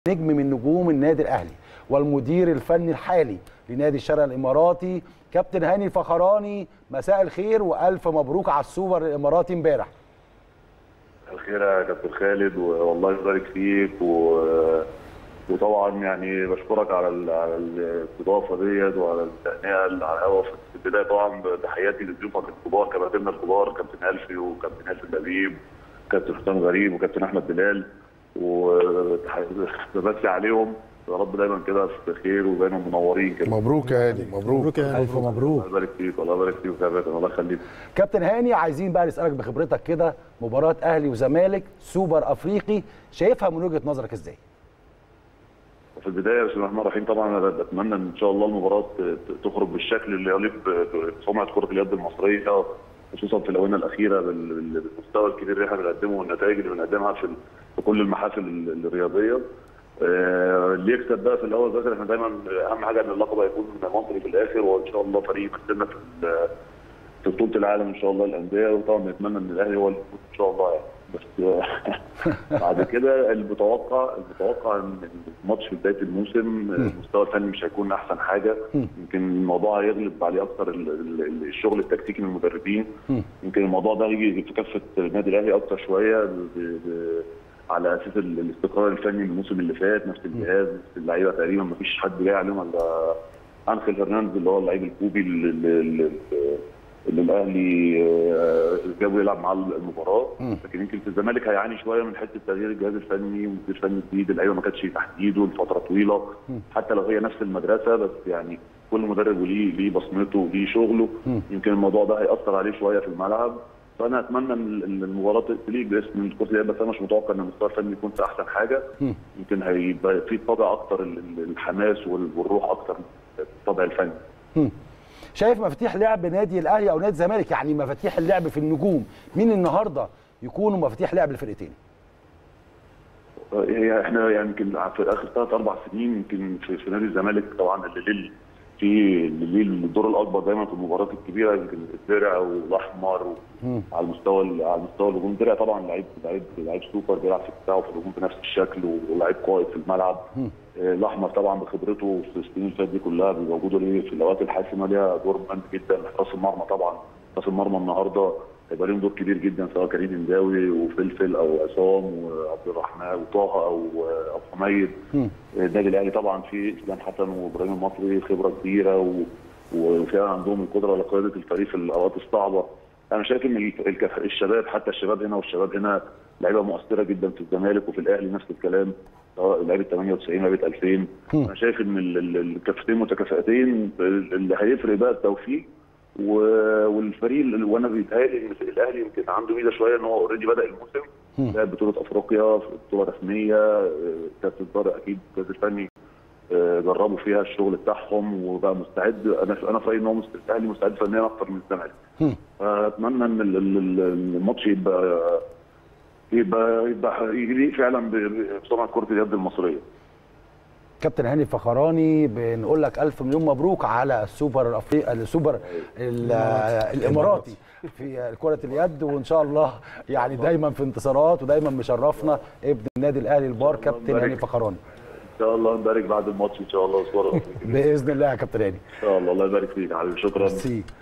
نجم من نجوم النادي الاهلي والمدير الفني الحالي لنادي الشرق الاماراتي كابتن هاني الفخراني مساء الخير والف مبروك على السوبر الاماراتي امبارح الخير يا كابتن خالد والله يبارك فيك و... وطبعا يعني بشكرك على ال... على الاستضافه ديت وعلى التهنئه على الهوا في البدايه طبعا بتحياتي لضيوفك الكبار كباتننا الكبار كابتن الفي وكابتن الفي اللبيب كابتن حسام غريب وكابتن احمد بلال وبمسي عليهم يا رب دايما كده في خير ودايما منورين كده مبروك يا هادي مبروك مبروك يا الف هاني مبروك الله يبارك فيك الله يبارك فيك يا كابتن الله يخليك كابتن هاني عايزين بقى نسالك بخبرتك كده مباراه اهلي وزمالك سوبر افريقي شايفها من وجهه نظرك ازاي في البدايه بسم الله الرحمن الرحيم طبعا انا بتمنى ان شاء الله المباراه ت- تخرج بالشكل اللي يليق ب- بسمعه كره اليد المصريه خصوصا في الاونه الاخيره بال- بال- بالمستوى الكبير اللي احنا بنقدمه والنتائج اللي بنقدمها في ال- في كل المحافل ال- الرياضيه. آه، اللي يكسب بقى في الاول والاخر احنا دايما اهم حاجه ان اللقب هيكون مصري في الاخر وان شاء الله فريق يمثلنا في ال- في بطوله العالم ان شاء الله الانديه وطبعا نتمنى ان الاهلي هو اللي يفوز ان شاء الله يعني بس بعد كده المتوقع المتوقع ان الماتش في بدايه الموسم المستوى الفني مش هيكون احسن حاجه يمكن الموضوع هيغلب عليه اكتر ال- ال- ال- الشغل التكتيكي من المدربين يمكن الموضوع ده يجي في كافه النادي الاهلي اكتر شويه ب- ب- على اساس ال- الاستقرار الفني من الموسم اللي فات نفس الجهاز نفس اللعيبه تقريبا ما فيش حد جاي عليهم الا انخيل فرنانديز اللي هو اللعيب الكوبي اللي, اللي, اللي الاهلي آه، جابه يلعب معاه المباراه لكن يمكن في الزمالك هيعاني شويه من حته تغيير الجهاز الفني ومدير فني جديد اللعيبه ما كانتش تحت ايده لفتره طويله حتى لو هي نفس المدرسه بس يعني كل مدرب وليه ليه بصمته وليه شغله يمكن الموضوع ده هياثر عليه شويه في الملعب فانا اتمنى ان إن المباراه تليق باسم كره اليد بس انا مش متوقع ان المستوى الفني يكون في احسن حاجه يمكن هيبقى في طابع اكتر ال- ال- الحماس وال- والروح اكتر من الطابع الفني شايف مفاتيح لعب نادي الاهلي او نادي الزمالك يعني مفاتيح اللعب في النجوم مين النهارده يكونوا مفاتيح لعب الفرقتين هي احنا يعني يمكن في اخر ثلاث اربع سنين يمكن في, في نادي الزمالك طبعا اللي ليه في اللي ليه الدور الاكبر دايما في المباريات الكبيره يمكن الدرع والاحمر و- على المستوى ال- على المستوى الهجوم الدرع طبعا لعيب لعيب لعيب سوبر بيلعب في الدفاع وفي الهجوم بنفس الشكل ولعيب قائد في الملعب آه، الاحمر طبعا بخبرته في السنين اللي فاتت دي كلها بوجوده ليه في الاوقات الحاسمه ليها دور مهم جدا حراس المرمى طبعا حراس المرمى النهارده هيبقى ليهم دور كبير جدا سواء كريم انداوي وفلفل او عصام وعبد الرحمن وطه او او حميد النادي الاهلي طبعا في اسلام حسن وابراهيم المصري خبره كبيره و... وفعلا عندهم القدره على قياده الفريق في الاوقات الصعبه انا شايف ان ال- الك- الشباب حتى الشباب هنا والشباب هنا لعيبه مؤثره جدا في الزمالك وفي الاهلي نفس الكلام سواء لعيبه 98 لعيبه 2000 انا شايف ان ال- ال- الكفتين متكافئتين اللي هيفرق بقى التوفيق و- والفريق اللي- وانا بيتهيألي ان الاهلي يمكن عنده ميزه شويه ان هو اوريدي بدا الموسم لعب بطوله افريقيا في بطوله رسميه آه، كابتن طارق اكيد الجهاز الفني آه، جربوا فيها الشغل بتاعهم وبقى مستعد انا انا في رايي ان هو مست- الاهلي مستعد فنيا اكتر من الزمالك فاتمنى ان ال- ال- ال- الماتش يبقى يبقى يبقى يليق فعلا ب- ب- بسمعه كره اليد المصريه كابتن هاني الفخراني بنقول لك الف مليون مبروك على السوبر الافريقي السوبر ال- الاماراتي في كره اليد وان شاء الله يعني دايما في انتصارات ودايما مشرفنا ابن النادي الاهلي البار كابتن هاني الفخراني ان شاء الله نبارك بعد الماتش ان شاء الله صور ان باذن الله يا كابتن هاني شاء الله الله يبارك فيك يا حبيبي شكرا ميرسي